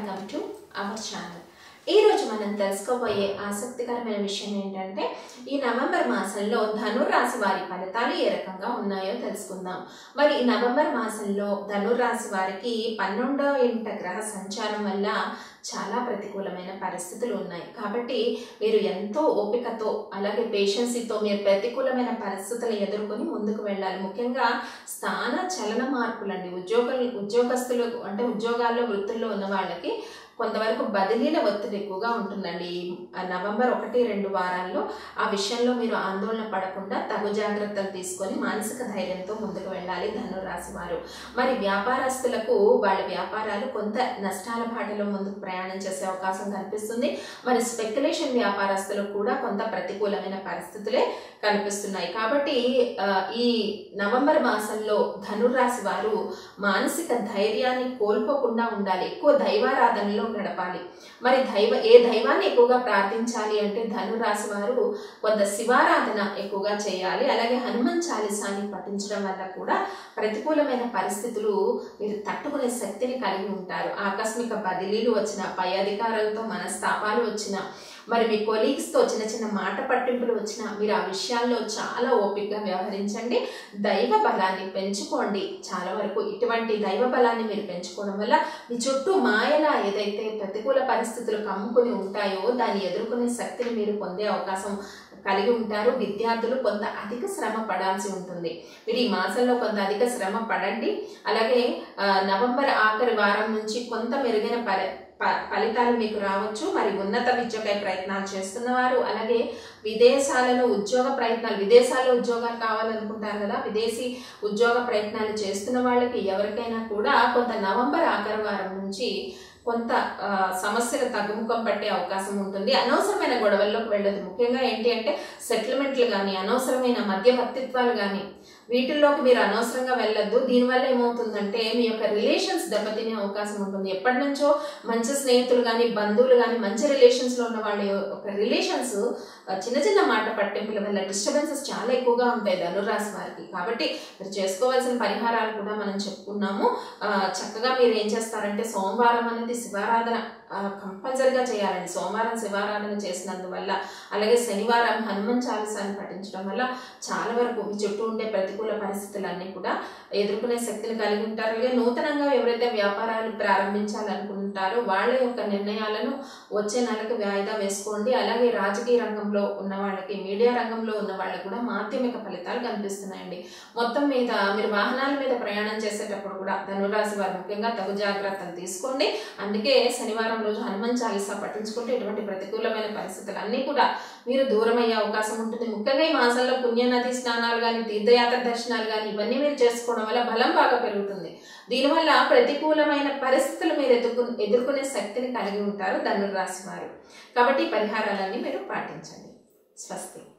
welcome to our channel ఈరోజు మనం తెలుసుకోబోయే ఆసక్తికరమైన విషయం ఏంటంటే ఈ నవంబర్ మాసంలో ధనుర్రాశి వారి ఫలితాలు ఏ రకంగా ఉన్నాయో తెలుసుకుందాం మరి ఈ నవంబర్ మాసంలో ధనుర్రాశి వారికి పన్నెండో ఇంట గ్రహ సంచారం వల్ల చాలా ప్రతికూలమైన పరిస్థితులు ఉన్నాయి కాబట్టి మీరు ఎంతో ఓపికతో అలాగే పేషెన్సీతో మీరు ప్రతికూలమైన పరిస్థితులు ఎదుర్కొని ముందుకు వెళ్ళాలి ముఖ్యంగా స్థాన చలన మార్పులండి ఉద్యోగ ఉద్యోగస్తులు అంటే ఉద్యోగాల్లో వృత్తుల్లో ఉన్న వాళ్ళకి కొంతవరకు బదిలీల ఒత్తిడి ఎక్కువగా ఉంటుందండి ఈ నవంబర్ ఒకటి రెండు వారాల్లో ఆ విషయంలో మీరు ఆందోళన పడకుండా తగు జాగ్రత్తలు తీసుకొని మానసిక ధైర్యంతో ముందుకు వెళ్ళాలి ధనురాశి వారు మరి వ్యాపారస్తులకు వాళ్ళ వ్యాపారాలు కొంత నష్టాల బాటలో ముందుకు ప్రయాణం చేసే అవకాశం కనిపిస్తుంది మరి స్పెక్యులేషన్ వ్యాపారస్తులకు కూడా కొంత ప్రతికూలమైన పరిస్థితులే కనిపిస్తున్నాయి కాబట్టి ఆ, ఈ నవంబర్ మాసంలో ధనుర్రాశి వారు మానసిక ధైర్యాన్ని కోల్పోకుండా ఉండాలి ఎక్కువ దైవారాధనలో గడపాలి మరి దైవ ఏ దైవాన్ని ఎక్కువగా ప్రార్థించాలి అంటే ధనురాశి వారు కొంత శివారాధన ఎక్కువగా చేయాలి అలాగే హనుమాన్ చాలీసాని పఠించడం వల్ల కూడా ప్రతికూలమైన పరిస్థితులు మీరు తట్టుకునే శక్తిని కలిగి ఉంటారు ఆకస్మిక బదిలీలు వచ్చిన పై అధికారులతో మనస్తాపాలు వచ్చిన మరి మీ కొలీగ్స్తో చిన్న చిన్న మాట పట్టింపులు వచ్చినా మీరు ఆ విషయాల్లో చాలా ఓపికగా వ్యవహరించండి దైవ బలాన్ని పెంచుకోండి చాలా వరకు ఇటువంటి దైవ బలాన్ని మీరు పెంచుకోవడం వల్ల మీ చుట్టూ మాయలా ఏదైతే ప్రతికూల పరిస్థితులు కమ్ముకొని ఉంటాయో దాన్ని ఎదుర్కొనే శక్తిని మీరు పొందే అవకాశం కలిగి ఉంటారు విద్యార్థులు కొంత అధిక శ్రమ పడాల్సి ఉంటుంది మీరు ఈ మాసంలో కొంత అధిక శ్రమ పడండి అలాగే ఆ, నవంబర్ ఆఖరి వారం నుంచి కొంత మెరుగైన పరి ప- ఫలితాలు మీకు రావచ్చు మరి ఉన్నత విద్యకై ప్రయత్నాలు చేస్తున్నవారు అలాగే విదేశాలలో ఉద్యోగ ప్రయత్నాలు విదేశాల్లో ఉద్యోగాలు కావాలనుకుంటారు కదా విదేశీ ఉద్యోగ ప్రయత్నాలు చేస్తున్న వాళ్ళకి ఎవరికైనా కూడా కొంత నవంబర్ ఆఖరి వారం నుంచి కొంత ఆ, సమస్యలు తగ్గుముఖం పట్టే అవకాశం ఉంటుంది అనవసరమైన గొడవల్లోకి వెళ్ళదు ముఖ్యంగా ఏంటి అంటే సెటిల్మెంట్లు కానీ అనవసరమైన మధ్యవర్తిత్వాలు కానీ వీటిల్లోకి మీరు అనవసరంగా వెళ్ళొద్దు దీనివల్ల ఏమవుతుందంటే మీ యొక్క రిలేషన్స్ దెబ్బతినే అవకాశం ఉంటుంది ఎప్పటి నుంచో మంచి స్నేహితులు కానీ బంధువులు కానీ మంచి రిలేషన్స్లో ఉన్న వాళ్ళ యొక్క రిలేషన్స్ చిన్న చిన్న మాట పట్టింపుల వల్ల డిస్టర్బెన్సెస్ చాలా ఎక్కువగా ఉంటాయి ధనురాశి వారికి కాబట్టి మీరు చేసుకోవాల్సిన పరిహారాలు కూడా మనం చెప్పుకున్నాము ఆ, చక్కగా మీరు ఏం చేస్తారంటే సోమవారం అనేది శివారాధన కంపల్సరిగా చేయాలండి సోమవారం శివారాధన చేసినందువల్ల అలాగే శనివారం హనుమాన్ చాలీసాన్ని పఠించడం వల్ల చాలా వరకు మీ చుట్టూ ఉండే ప్రతికూల పరిస్థితులన్నీ కూడా ఎదుర్కొనే శక్తిని కలిగి ఉంటారు అలాగే నూతనంగా ఎవరైతే వ్యాపారాలు ప్రారంభించాలనుకుంటారో వాళ్ళ యొక్క నిర్ణయాలను వచ్చే నెలకు వాయిదా వేసుకోండి అలాగే రాజకీయ రంగంలో ఉన్న వాళ్ళకి మీడియా రంగంలో ఉన్న వాళ్ళకి కూడా మాధ్యమిక ఫలితాలు కనిపిస్తున్నాయండి మొత్తం మీద మీరు వాహనాల మీద ప్రయాణం చేసేటప్పుడు కూడా ధనురాశి వారు ముఖ్యంగా తగు జాగ్రత్తలు తీసుకోండి అందుకే శనివారం రోజు హనుమాన్ చాలీసా పట్టించుకుంటే ఇటువంటి ప్రతికూలమైన పరిస్థితులు అన్నీ కూడా మీరు దూరం అయ్యే అవకాశం ఉంటుంది ముఖ్యంగా ఈ మాసంలో పుణ్యనది స్నానాలు కానీ తీర్థయాత్ర దర్శనాలు కానీ ఇవన్నీ మీరు చేసుకోవడం వల్ల బలం బాగా పెరుగుతుంది దీనివల్ల ప్రతికూలమైన పరిస్థితులు మీరు ఎదుర్కొ ఎదుర్కొనే శక్తిని కలిగి ఉంటారు ధనుర్రాశి వారు కాబట్టి ఈ పరిహారాలన్నీ మీరు పాటించండి స్వస్తి